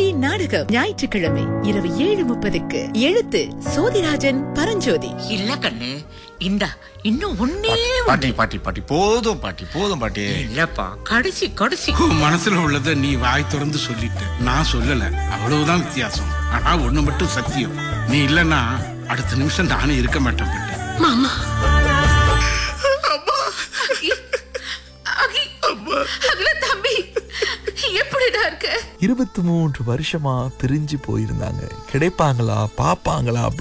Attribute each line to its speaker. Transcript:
Speaker 1: நாடகம் ஞாயிற்றுக்கிழமை இரவு ஏழு முப்பதுக்கு எழுத்து சோதிராஜன் பரஞ்சோதி
Speaker 2: இல்ல கண்ணு இந்தா இன்னும் ஒன்னே
Speaker 3: பாட்டி பாட்டி பாட்டி போதும் பாட்டி போதும் பாட்டி
Speaker 2: இல்லப்பா கடைசி கடைசி
Speaker 4: உன் மனசுல உள்ளத நீ வாய் திறந்து சொல்லிட்ட நான் சொல்லல அவ்வளவுதான் வித்தியாசம் ஆனா ஒண்ணு மட்டும் சத்தியம் நீ இல்லனா அடுத்த நிமிஷம் நானே இருக்க மாட்டேன் பிள்ளை.
Speaker 2: அகில தம்பி எப்படிடா இருக்க
Speaker 5: இருபத்தி மூன்று வருஷமா பிரிஞ்சு போயிருந்தாங்க கிடைப்பாங்களா பாப்பாங்களா